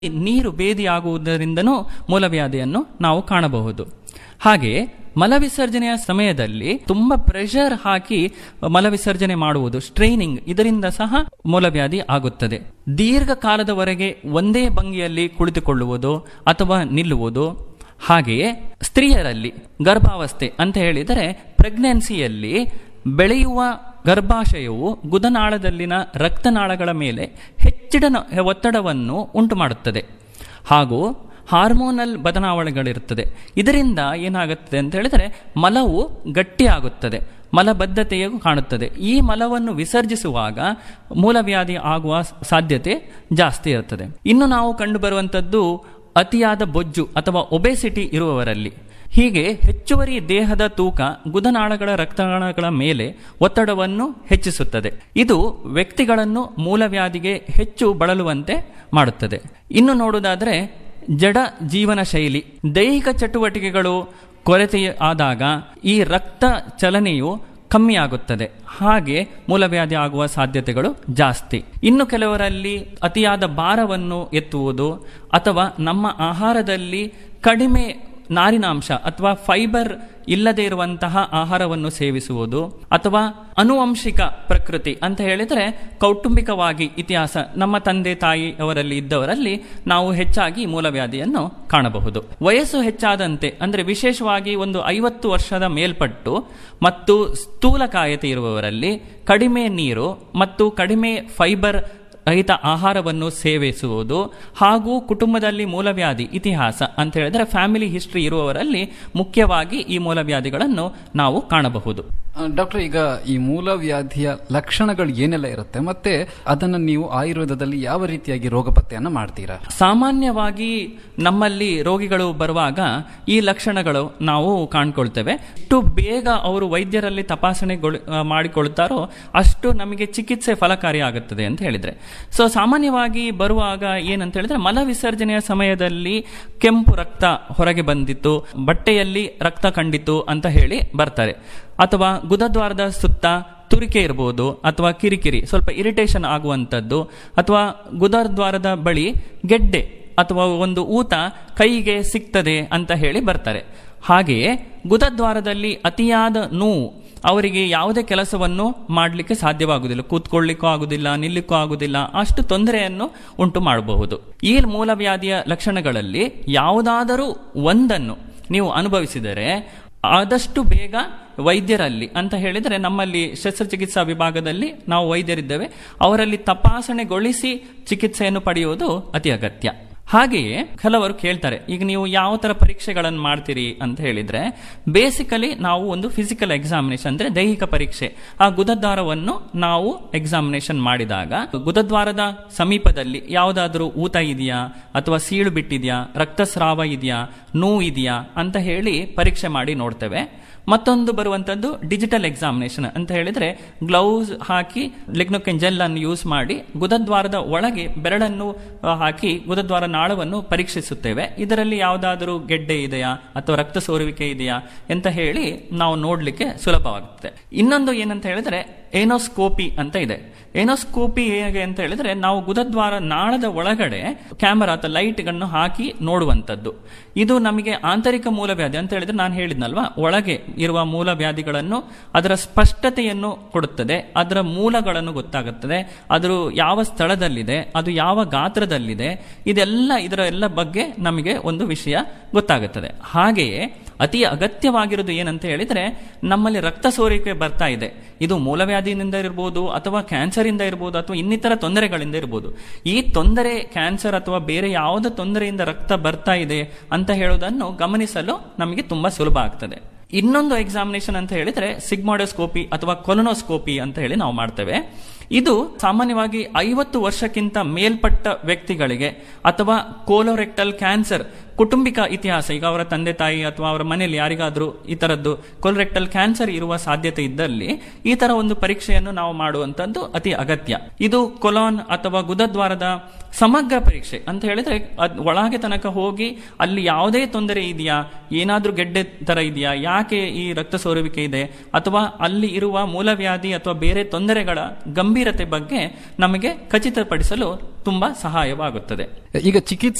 ನೀರು ಬೇದಿಯಾಗುವುದರಿಂದನೂ ಮೂಲವ್ಯಾಧಿಯನ್ನು ನಾವು ಕಾಣಬಹುದು ಹಾಗೆಯೇ ಮಲವಿಸರ್ಜನೆಯ ಸಮಯದಲ್ಲಿ ತುಂಬಾ ಪ್ರೆಷರ್ ಹಾಕಿ ಮಲವಿಸರ್ಜನೆ ಮಾಡುವುದು ಸ್ಟ್ರೈನಿಂಗ್ ಇದರಿಂದ ಸಹ ಮೂಲವ್ಯಾಧಿ ಆಗುತ್ತದೆ ದೀರ್ಘಕಾಲದವರೆಗೆ ಒಂದೇ ಭಂಗಿಯಲ್ಲಿ ಕುಳಿತುಕೊಳ್ಳುವುದು ಅಥವಾ ನಿಲ್ಲುವುದು ಹಾಗೆಯೇ ಸ್ತ್ರೀಯರಲ್ಲಿ ಗರ್ಭಾವಸ್ಥೆ ಅಂತ ಹೇಳಿದರೆ ಪ್ರೆಗ್ನೆನ್ಸಿಯಲ್ಲಿ ಬೆಳೆಯುವ ಗರ್ಭಾಶಯವು ಗುದನಾಳದಲ್ಲಿನ ರಕ್ತನಾಳಗಳ ಮೇಲೆ ಹೆಚ್ಚಿನ ಒತ್ತಡವನ್ನು ಉಂಟು ಮಾಡುತ್ತದೆ ಹಾಗೂ ಹಾರ್ಮೋನಲ್ ಬದಲಾವಣೆಗಳಿರುತ್ತದೆ ಇದರಿಂದ ಏನಾಗುತ್ತದೆ ಅಂತ ಹೇಳಿದರೆ ಮಲವು ಗಟ್ಟಿಯಾಗುತ್ತದೆ ಮಲಬದ್ಧತೆಯು ಕಾಣುತ್ತದೆ ಈ ಮಲವನ್ನು ವಿಸರ್ಜಿಸುವಾಗ ಮೂಲವ್ಯಾಧಿ ಆಗುವ ಸಾಧ್ಯತೆ ಜಾಸ್ತಿ ಇರುತ್ತದೆ ಇನ್ನು ನಾವು ಕಂಡುಬರುವಂಥದ್ದು ಅತಿಯಾದ ಬೊಜ್ಜು ಅಥವಾ ಒಬೆಸಿಟಿ ಇರುವವರಲ್ಲಿ ಹೀಗೆ ಹೆಚ್ಚುವರಿ ದೇಹದ ತೂಕ ಗುದನಾಳಗಳ ರಕ್ತನಾಳಗಳ ಮೇಲೆ ಒತ್ತಡವನ್ನು ಹೆಚ್ಚಿಸುತ್ತದೆ ಇದು ವ್ಯಕ್ತಿಗಳನ್ನು ಮೂಲವ್ಯಾಧಿಗೆ ಹೆಚ್ಚು ಬಳಲುವಂತೆ ಮಾಡುತ್ತದೆ ಇನ್ನು ನೋಡುವುದಾದರೆ ಜಡ ಜೀವನ ಶೈಲಿ ದೈಹಿಕ ಚಟುವಟಿಕೆಗಳು ಕೊರತೆ ಆದಾಗ ಈ ರಕ್ತ ಚಲನೆಯು ಕಮ್ಮಿಯಾಗುತ್ತದೆ ಹಾಗೆ ಮೂಲವ್ಯಾಧಿ ಆಗುವ ಸಾಧ್ಯತೆಗಳು ಜಾಸ್ತಿ ಇನ್ನು ಕೆಲವರಲ್ಲಿ ಅತಿಯಾದ ಭಾರವನ್ನು ಎತ್ತುವುದು ಅಥವಾ ನಮ್ಮ ಆಹಾರದಲ್ಲಿ ಕಡಿಮೆ ನಾರಿನಾಂಶ ಅಥವಾ ಫೈಬರ್ ಇಲ್ಲದೆ ಇರುವಂತಹ ಆಹಾರವನ್ನು ಸೇವಿಸುವುದು ಅಥವಾ ಅನುವಂಶಿಕ ಪ್ರಕೃತಿ ಅಂತ ಹೇಳಿದರೆ ಕೌಟುಂಬಿಕವಾಗಿ ಇತಿಹಾಸ ನಮ್ಮ ತಂದೆ ತಾಯಿ ಅವರಲ್ಲಿ ಇದ್ದವರಲ್ಲಿ ನಾವು ಹೆಚ್ಚಾಗಿ ಮೂಲವ್ಯಾಧಿಯನ್ನು ಕಾಣಬಹುದು ವಯಸ್ಸು ಹೆಚ್ಚಾದಂತೆ ಅಂದರೆ ವಿಶೇಷವಾಗಿ ಒಂದು ಐವತ್ತು ವರ್ಷದ ಮೇಲ್ಪಟ್ಟು ಮತ್ತು ಸ್ಥೂಲಕಾಯತೆ ಇರುವವರಲ್ಲಿ ಕಡಿಮೆ ನೀರು ಮತ್ತು ಕಡಿಮೆ ಫೈಬರ್ ರಹಿತ ಆಹಾರವನ್ನು ಸೇವಿಸುವುದು ಹಾಗೂ ಕುಟುಂಬದಲ್ಲಿ ಮೂಲವ್ಯಾಧಿ ಇತಿಹಾಸ ಅಂತ ಹೇಳಿದ್ರೆ ಫ್ಯಾಮಿಲಿ ಹಿಸ್ಟ್ರಿ ಇರುವವರಲ್ಲಿ ಮುಖ್ಯವಾಗಿ ಈ ಮೂಲವ್ಯಾಧಿಗಳನ್ನು ನಾವು ಕಾಣಬಹುದು ಡಾಕ್ಟರ್ ಈಗ ಈ ಮೂಲವ್ಯಾಧಿಯ ಲಕ್ಷಣಗಳು ಏನೆಲ್ಲ ಇರುತ್ತೆ ಮತ್ತೆ ಅದನ್ನು ನೀವು ಆಯುರ್ವೇದದಲ್ಲಿ ಯಾವ ರೀತಿಯಾಗಿ ರೋಗ ಪತ್ತೆಯನ್ನ ಮಾಡ್ತೀರಾ ಸಾಮಾನ್ಯವಾಗಿ ನಮ್ಮಲ್ಲಿ ರೋಗಿಗಳು ಬರುವಾಗ ಈ ಲಕ್ಷಣಗಳು ನಾವು ಕಾಣ್ಕೊಳ್ತೇವೆ ಎಷ್ಟು ಬೇಗ ಅವರು ವೈದ್ಯರಲ್ಲಿ ತಪಾಸಣೆ ಮಾಡಿಕೊಳ್ತಾರೋ ಅಷ್ಟು ನಮಗೆ ಚಿಕಿತ್ಸೆ ಫಲಕಾರಿ ಆಗುತ್ತದೆ ಅಂತ ಹೇಳಿದ್ರೆ ಸೊ ಸಾಮಾನ್ಯವಾಗಿ ಬರುವಾಗ ಏನಂತ ಹೇಳಿದ್ರೆ ಮಲ ವಿಸರ್ಜನೆಯ ಸಮಯದಲ್ಲಿ ಕೆಂಪು ರಕ್ತ ಹೊರಗೆ ಬಂದಿತ್ತು ಬಟ್ಟೆಯಲ್ಲಿ ರಕ್ತ ಕಂಡಿತು ಅಂತ ಹೇಳಿ ಬರ್ತಾರೆ ಅಥವಾ ಗುದದ್ವಾರದ ಸುತ್ತ ತುರಿಕೆ ಇರಬಹುದು ಅಥವಾ ಕಿರಿಕಿರಿ ಸ್ವಲ್ಪ ಇರಿಟೇಷನ್ ಆಗುವಂಥದ್ದು ಅಥವಾ ಗುದದ್ವಾರದ ಬಳಿ ಗೆಡ್ಡೆ ಅಥವಾ ಒಂದು ಊತ ಕೈಗೆ ಸಿಗ್ತದೆ ಅಂತ ಹೇಳಿ ಬರ್ತಾರೆ ಹಾಗೆಯೇ ಗುದದ್ವಾರದಲ್ಲಿ ಅತಿಯಾದ ನೋವು ಅವರಿಗೆ ಯಾವುದೇ ಕೆಲಸವನ್ನು ಮಾಡಲಿಕ್ಕೆ ಸಾಧ್ಯವಾಗುವುದಿಲ್ಲ ಕೂತ್ಕೊಳ್ಳಿಕ್ಕೂ ಆಗುದಿಲ್ಲ ನಿಲ್ಲಿಕ್ಕೂ ಆಗುದಿಲ್ಲ ಅಷ್ಟು ತೊಂದರೆಯನ್ನು ಉಂಟು ಮಾಡಬಹುದು ಈ ಮೂಲವ್ಯಾಧಿಯ ಲಕ್ಷಣಗಳಲ್ಲಿ ಯಾವುದಾದರೂ ಒಂದನ್ನು ನೀವು ಅನುಭವಿಸಿದರೆ ಆದಷ್ಟು ಬೇಗ ವೈದ್ಯರಲ್ಲಿ ಅಂತ ಹೇಳಿದರೆ ನಮ್ಮಲ್ಲಿ ಶಸ್ತ್ರಚಿಕಿತ್ಸಾ ವಿಭಾಗದಲ್ಲಿ ನಾವು ವೈದ್ಯರಿದ್ದೇವೆ ಅವರಲ್ಲಿ ತಪಾಸಣೆಗೊಳಿಸಿ ಚಿಕಿತ್ಸೆಯನ್ನು ಪಡೆಯುವುದು ಅತಿ ಅಗತ್ಯ ಹಾಗೆಯೇ ಕೆಲವರು ಕೇಳ್ತಾರೆ ಈಗ ನೀವು ಯಾವ ತರ ಪರೀಕ್ಷೆಗಳನ್ನು ಮಾಡ್ತೀರಿ ಅಂತ ಹೇಳಿದ್ರೆ ಬೇಸಿಕಲಿ ನಾವು ಒಂದು ಫಿಸಿಕಲ್ ಎಕ್ಸಾಮಿನೇಷನ್ ಅಂದ್ರೆ ದೈಹಿಕ ಪರೀಕ್ಷೆ ಆ ಗುದದ್ವಾರವನ್ನು ನಾವು ಎಕ್ಸಾಮಿನೇಷನ್ ಮಾಡಿದಾಗ ಗುದದ್ವಾರದ ಸಮೀಪದಲ್ಲಿ ಯಾವುದಾದ್ರೂ ಊತ ಇದೆಯಾ ಅಥವಾ ಸೀಳು ಬಿಟ್ಟಿದೆಯಾ ರಕ್ತಸ್ರಾವ ಇದೆಯಾ ನೋವು ಇದೆಯಾ ಅಂತ ಹೇಳಿ ಪರೀಕ್ಷೆ ಮಾಡಿ ನೋಡ್ತೇವೆ ಮತ್ತೊಂದು ಬರುವಂತದ್ದು ಡಿಜಿಟಲ್ ಎಕ್ಸಾಮಿನೇಷನ್ ಅಂತ ಹೇಳಿದ್ರೆ ಗ್ಲೌಸ್ ಹಾಕಿ ಲಿಗ್ನೋಕೆನ್ ಜೆಲ್ ಅನ್ನು ಯೂಸ್ ಮಾಡಿ ಗುದದ್ವಾರದ ಒಳಗೆ ಬೆರಳನ್ನು ಹಾಕಿ ಗುದದ್ವಾರ ನಾಳವನ್ನು ಪರೀಕ್ಷಿಸುತ್ತೇವೆ ಇದರಲ್ಲಿ ಯಾವುದಾದರೂ ಗೆಡ್ಡೆ ಇದೆಯಾ ಅಥವಾ ರಕ್ತ ಸೋರುವಿಕೆ ಇದೆಯಾ ಅಂತ ಹೇಳಿ ನಾವು ನೋಡ್ಲಿಕ್ಕೆ ಸುಲಭವಾಗುತ್ತದೆ ಇನ್ನೊಂದು ಏನಂತ ಹೇಳಿದ್ರೆ ಏನೋಸ್ಕೋಪಿ ಅಂತ ಇದೆ ಏನೋಸ್ಕೋಪಿ ಹೇಗೆ ಅಂತ ಹೇಳಿದ್ರೆ ನಾವು ಗುದದ್ವಾರ ನಾಳದ ಒಳಗಡೆ ಕ್ಯಾಮರಾ ಅಥವಾ ಲೈಟ್ಗಳನ್ನು ಹಾಕಿ ನೋಡುವಂಥದ್ದು ಇದು ನಮಗೆ ಆಂತರಿಕ ಮೂಲವ್ಯಾಧಿ ಅಂತ ಹೇಳಿದ್ರೆ ನಾನು ಹೇಳಿದ್ನಲ್ವಾ ಒಳಗೆ ಇರುವ ಮೂಲವ್ಯಾಧಿಗಳನ್ನು ಅದರ ಸ್ಪಷ್ಟತೆಯನ್ನು ಕೊಡುತ್ತದೆ ಅದರ ಮೂಲಗಳನ್ನು ಗೊತ್ತಾಗುತ್ತದೆ ಅದರ ಯಾವ ಸ್ಥಳದಲ್ಲಿದೆ ಅದು ಯಾವ ಗಾತ್ರದಲ್ಲಿದೆ ಇದೆಲ್ಲ ಇದರ ಎಲ್ಲ ಬಗ್ಗೆ ನಮಗೆ ಒಂದು ವಿಷಯ ಗೊತ್ತಾಗುತ್ತದೆ ಹಾಗೆಯೇ ಅತಿ ಅಗತ್ಯವಾಗಿರೋದು ಏನಂತ ಹೇಳಿದ್ರೆ ನಮ್ಮಲ್ಲಿ ರಕ್ತ ಸೋರಿಕೆ ಬರ್ತಾ ಇದೆ ಇದು ಮೂಲವ್ಯಾಧಿಯಿಂದ ಇರ್ಬೋದು ಅಥವಾ ಕ್ಯಾನ್ಸರ್ ಇಂದ ಇರ್ಬೋದು ಅಥವಾ ಇನ್ನಿತರ ತೊಂದರೆಗಳಿಂದ ಇರ್ಬೋದು ಈ ತೊಂದರೆ ಕ್ಯಾನ್ಸರ್ ಅಥವಾ ಬೇರೆ ಯಾವುದೇ ತೊಂದರೆಯಿಂದ ರಕ್ತ ಬರ್ತಾ ಇದೆ ಅಂತ ಹೇಳೋದನ್ನು ಗಮನಿಸಲು ನಮಗೆ ತುಂಬಾ ಸುಲಭ ಆಗ್ತದೆ ಇನ್ನೊಂದು ಎಕ್ಸಾಮಿನೇಷನ್ ಅಂತ ಹೇಳಿದ್ರೆ ಸಿಗ್ಮಾಡೋಸ್ಕೋಪಿ ಅಥವಾ ಕೊಲೊನೋಸ್ಕೋಪಿ ಅಂತ ಹೇಳಿ ನಾವು ಮಾಡ್ತೇವೆ ಇದು ಸಾಮಾನ್ಯವಾಗಿ ಐವತ್ತು ವರ್ಷಕ್ಕಿಂತ ಮೇಲ್ಪಟ್ಟ ವ್ಯಕ್ತಿಗಳಿಗೆ ಅಥವಾ ಕೋಲೋರೆಕ್ಟಲ್ ಕ್ಯಾನ್ಸರ್ ಕುಟುಂಬಿಕ ಇತಿಹಾಸ ಈಗ ಅವರ ತಂದೆ ತಾಯಿ ಅಥವಾ ಅವರ ಮನೆಯಲ್ಲಿ ಯಾರಿಗಾದ್ರೂ ಈ ತರದ್ದು ಕೊಲರೆಕ್ಟಲ್ ಕ್ಯಾನ್ಸರ್ ಇರುವ ಸಾಧ್ಯತೆ ಇದ್ದಲ್ಲಿ ಈ ತರ ಒಂದು ಪರೀಕ್ಷೆಯನ್ನು ನಾವು ಮಾಡುವಂತದ್ದು ಅತಿ ಅಗತ್ಯ ಇದು ಕೊಲಾನ್ ಅಥವಾ ಗುದದ್ವಾರದ ಸಮಗ್ರ ಪರೀಕ್ಷೆ ಅಂತ ಹೇಳಿದ್ರೆ ಅದ್ ಒಳಗೆ ತನಕ ಹೋಗಿ ಅಲ್ಲಿ ಯಾವುದೇ ತೊಂದರೆ ಇದೆಯಾ ಏನಾದ್ರೂ ಗೆಡ್ಡೆ ತರ ಇದೆಯಾ ಯಾಕೆ ಈ ರಕ್ತ ಸೋರುವಿಕೆ ಇದೆ ಅಥವಾ ಅಲ್ಲಿ ಇರುವ ಮೂಲವ್ಯಾಧಿ ಅಥವಾ ಬೇರೆ ತೊಂದರೆಗಳ ಗಂಭೀರತೆ ಬಗ್ಗೆ ನಮಗೆ ಖಚಿತಪಡಿಸಲು ತುಂಬಾ ಸಹಾಯವಾಗುತ್ತದೆ ಈಗ ಚಿಕಿತ್ಸೆ